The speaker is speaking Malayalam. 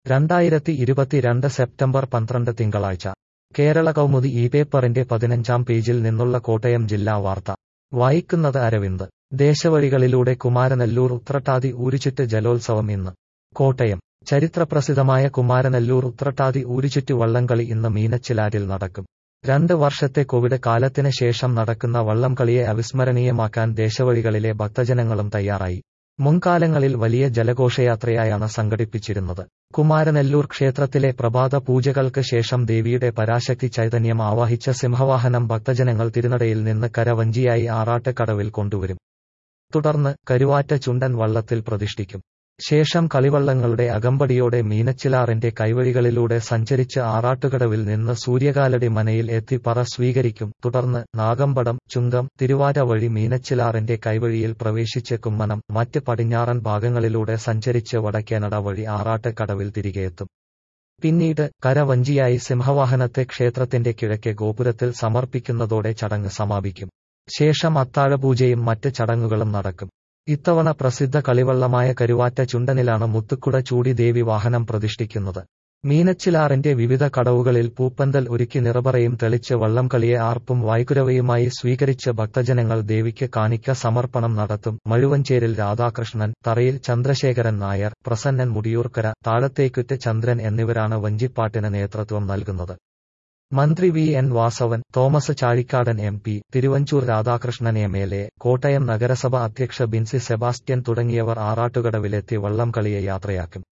രണ്ടായിരത്തി ഇരുപത്തിരണ്ട് സെപ്റ്റംബർ പന്ത്രണ്ട് തിങ്കളാഴ്ച കേരള കൗമുദി ഈ പേപ്പറിന്റെ പതിനഞ്ചാം പേജിൽ നിന്നുള്ള കോട്ടയം ജില്ലാ വാർത്ത വായിക്കുന്നത് അരവിന്ദ് ദേശവഴികളിലൂടെ കുമാരനെല്ലൂർ ഉത്രട്ടാതി ഊരുചുറ്റ് ജലോത്സവം ഇന്ന് കോട്ടയം ചരിത്രപ്രസിദ്ധമായ കുമാരനെല്ലൂർ ഉത്രട്ടാതി ഊരുചുറ്റ് വള്ളംകളി ഇന്ന് മീനച്ചിലാറ്റിൽ നടക്കും രണ്ട് വർഷത്തെ കോവിഡ് കാലത്തിന് ശേഷം നടക്കുന്ന വള്ളംകളിയെ അവിസ്മരണീയമാക്കാൻ ദേശവഴികളിലെ ഭക്തജനങ്ങളും തയ്യാറായി മുൻകാലങ്ങളിൽ വലിയ ജലഘോഷയാത്രയായാണ് സംഘടിപ്പിച്ചിരുന്നത് കുമാരനെല്ലൂർ ക്ഷേത്രത്തിലെ പ്രഭാത പൂജകൾക്ക് ശേഷം ദേവിയുടെ പരാശക്തി ചൈതന്യം ആവാഹിച്ച സിംഹവാഹനം ഭക്തജനങ്ങൾ തിരുനടയിൽ നിന്ന് കരവഞ്ചിയായി ആറാട്ടുകടവിൽ കൊണ്ടുവരും തുടർന്ന് കരുവാറ്റ ചുണ്ടൻ വള്ളത്തിൽ പ്രതിഷ്ഠിക്കും ശേഷം കളിവള്ളങ്ങളുടെ അകമ്പടിയോടെ മീനച്ചിലാറിന്റെ കൈവഴികളിലൂടെ സഞ്ചരിച്ച് ആറാട്ടുകടവിൽ നിന്ന് സൂര്യകാലടി മനയിൽ എത്തി പറ സ്വീകരിക്കും തുടർന്ന് നാഗമ്പടം ചുങ്കം തിരുവാര വഴി മീനച്ചിലാറിന്റെ കൈവഴിയിൽ പ്രവേശിച്ച് കുമ്മനം മറ്റ് പടിഞ്ഞാറൻ ഭാഗങ്ങളിലൂടെ സഞ്ചരിച്ച് വടക്കേനട വഴി ആറാട്ടുകടവിൽ തിരികെയെത്തും പിന്നീട് കരവഞ്ചിയായി സിംഹവാഹനത്തെ ക്ഷേത്രത്തിന്റെ കിഴക്കേ ഗോപുരത്തിൽ സമർപ്പിക്കുന്നതോടെ ചടങ്ങ് സമാപിക്കും ശേഷം അത്താഴപൂജയും മറ്റ് ചടങ്ങുകളും നടക്കും ഇത്തവണ പ്രസിദ്ധ കളിവള്ളമായ കരുവാറ്റ ചുണ്ടനിലാണ് മുത്തുക്കുട ചൂടി ദേവി വാഹനം പ്രതിഷ്ഠിക്കുന്നത് മീനച്ചിലാറിന്റെ വിവിധ കടവുകളിൽ പൂപ്പന്തൽ ഒരുക്കി നിറപറയും തെളിച്ച് വള്ളംകളിയെ ആർപ്പും വായ്ക്കുരവയുമായി സ്വീകരിച്ച് ഭക്തജനങ്ങൾ ദേവിക്ക് കാണിക്ക സമർപ്പണം നടത്തും മഴുവഞ്ചേരിൽ രാധാകൃഷ്ണൻ തറയിൽ ചന്ദ്രശേഖരൻ നായർ പ്രസന്നൻ മുടിയൂർക്കര താഴത്തേക്കുറ്റ് ചന്ദ്രൻ എന്നിവരാണ് വഞ്ചിപ്പാട്ടിന് നേതൃത്വം നൽകുന്നത് മന്ത്രി V N Vasavan Thomas Chazhikadan M P Thiruvanchoor Radhakrishnan M L A Kottayam നഗരസഭ അധ്യക്ഷ ബിൻസി സെബാസ്റ്റ്യൻ തുടങ്ങിയവർ ആറാട്ടുകടവിലെത്തി വള്ളംകളിയെ യാത്രയാക്കും